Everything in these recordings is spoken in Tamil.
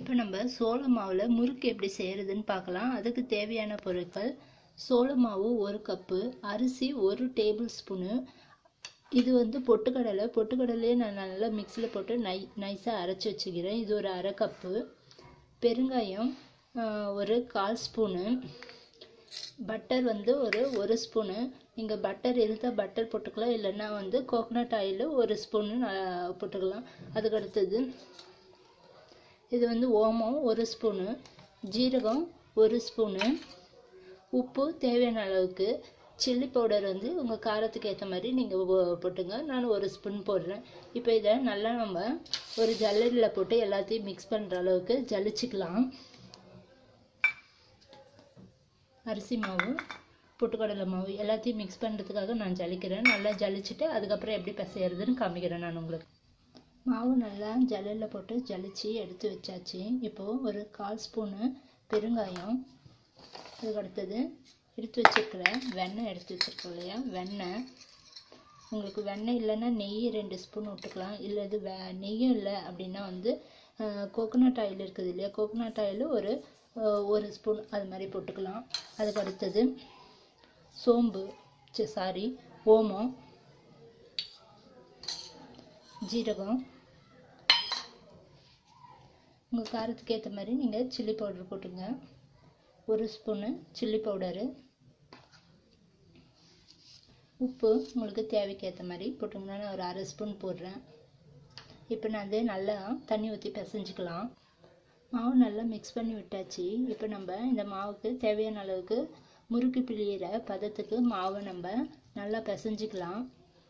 இப்போ நம்ம சோள மாவில் முறுக்கு எப்படி செய்கிறதுன்னு பார்க்கலாம் அதுக்கு தேவையான பொருட்கள் சோள மாவு ஒரு கப்பு அரிசி ஒரு டேபிள் ஸ்பூனு இது வந்து பொட்டுக்கடலை பொட்டுக்கடலையே நான் நல்லா மிக்சியில் போட்டு நை நைஸாக அரைச்சி வச்சுக்கிறேன் இது ஒரு அரை கப்பு பெருங்காயம் ஆஹ், ஒரு கால் ஸ்பூனு பட்டர் வந்து ஒரு ஒரு ஸ்பூனு நீங்கள் பட்டர் இருந்தால் பட்டர் போட்டுக்கலாம் இல்லைன்னா வந்து கோகனட் ஆயில் ஒரு ஸ்பூனு நான் போட்டுக்கலாம் அதுக்கு அடுத்தது இது வந்து ஓமம் ஒரு ஸ்பூனு ஜீரகம் ஒரு ஸ்பூனு உப்பு தேவையான அளவுக்கு சில்லி பவுடர் வந்து உங்கள் காரத்துக்கு ஏற்ற மாதிரி நீங்கள் போட்டுங்க நான் ஒரு ஸ்பூன் போடுறேன் இப்போ இதை நல்லா நம்ம ஒரு ஜல்லடியில் போட்டு எல்லாத்தையும் மிக்ஸ் பண்ணுற அளவுக்கு ஜலிச்சுக்கலாம் அரிசி மாவு பொட்டுக்கடலை மாவு எல்லாத்தையும் மிக்ஸ் பண்ணுறதுக்காக நான் ஜலிக்கிறேன் நல்லா ஜலிச்சுட்டு அதுக்கப்புறம் எப்படி பிசையறதுன்னு காமிக்கிறேன் நான் உங்களுக்கு மாவு நல்லா ஜல்லில் போட்டு ஜலிச்சு எடுத்து வச்சாச்சு இப்போது ஒரு கால் ஸ்பூனு பெருங்காயம் அதுக்கு அடுத்தது எடுத்து வச்சிருக்கிற வெண்ணெய் எடுத்து வச்சிருக்கோம் இல்லையா வெண்ணெய் உங்களுக்கு வெண்ணெய் இல்லைன்னா நெய் ரெண்டு ஸ்பூன் விட்டுக்கலாம் இல்லை இது வே நெய்யும் இல்லை அப்படின்னா வந்து கோகோனட் ஆயில் இருக்குது இல்லையா கோகோனட் ஆயில் ஒரு அஹ், ஒரு ஸ்பூன் அது மாதிரி போட்டுக்கலாம் அதுக்கு அடுத்தது சோம்பு சாரி ஓமம் ஜீரகம் உங்கள் காரத்துக்கு ஏற்ற மாதிரி நீங்கள் சில்லி பவுடர் போட்டுங்க ஒரு ஸ்பூனு சில்லி பவுடரு உப்பு உங்களுக்கு தேவைக்கு ஏற்ற மாதிரி போட்டுங்கன்னா நான் ஒரு அரை ஸ்பூன் போடுறேன் இப்போ நான் அது நல்லா தண்ணி ஊற்றி பிசைஞ்சுக்கலாம் மாவு நல்லா மிக்ஸ் பண்ணி விட்டாச்சு இப்போ நம்ம இந்த மாவுக்கு தேவையான அளவுக்கு முறுக்கு பிழியிற பதத்துக்கு மாவை நம்ம நல்லா பிசைஞ்சுக்கலாம்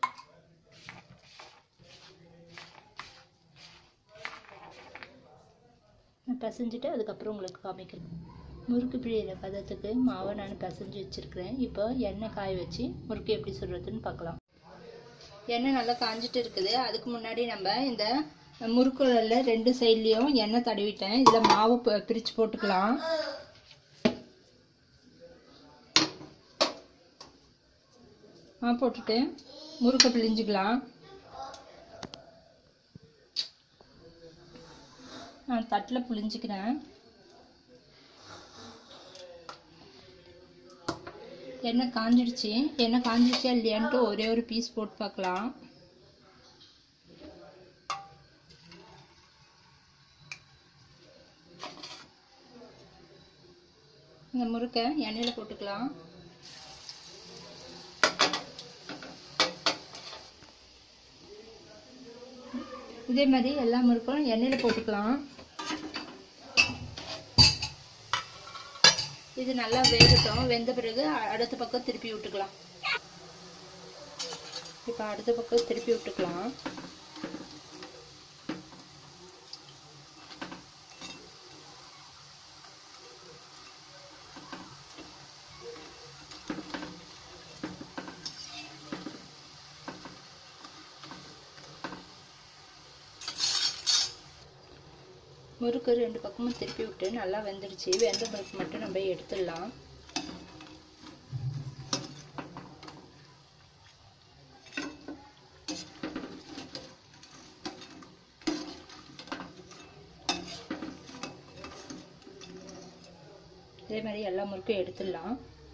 நான் பிசைஞ்சிட்டு அதுக்கப்புறம் உங்களுக்கு காமிக்கிறேன் முறுக்கு பிழியிற பதத்துக்கு மாவை நான் பிசைஞ்சு வச்சுருக்கிறேன் இப்போ எண்ணெய் காய வச்சு முறுக்கு எப்படி சுடுறதுன்னு பார்க்கலாம் எண்ணெய் நல்லா காஞ்சிட்டு இருக்குது அதுக்கு முன்னாடி நம்ம இந்த முறுக்குகளில் ரெண்டு சைட்லேயும் எண்ணெய் தடவிட்டேன் இதில் மாவு ப- பிரித்து போட்டுக்கலாம் ஆ போட்டுட்டு முறுக்கை பிழிஞ்சுக்கலாம் நான் தட்டில் புழிஞ்சுக்கிறேன் எண்ணெய் காஞ்சிடுச்சு எண்ணெய் காஞ்சிடுச்சா இல்லையான்ட்டு ஒரே ஒரு பீஸ் போட்டு பார்க்கலாம் இந்த முறுக்கை எண்ணெயில் போட்டுக்கலாம் இதே மாதிரி எல்லா முறுக்கும் எண்ணெயில் போட்டுக்கலாம் இது நல்லா வேகட்டும் வெந்த பிறகு அ- அடுத்த பக்கம் திருப்பி விட்டுக்கலாம் இப்போ அடுத்த பக்கம் திருப்பி விட்டுக்கலாம் முறுக்கு ரெண்டு பக்கமும் திருப்பி விட்டு நல்லா வெந்துடுச்சு வெந்த முறுக்கு மட்டும் நம்ம எடுத்துடலாம் இதே மாதிரி எல்லா முறுக்கும் எடுத்துடலாம்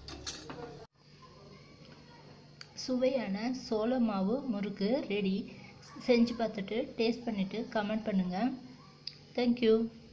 சுவையான சோள மாவு முறுக்கு ரெடி செஞ்சு பார்த்துட்டு டேஸ்ட் பண்ணிவிட்டு கமெண்ட் பண்ணுங்கள் தேங்க்யூ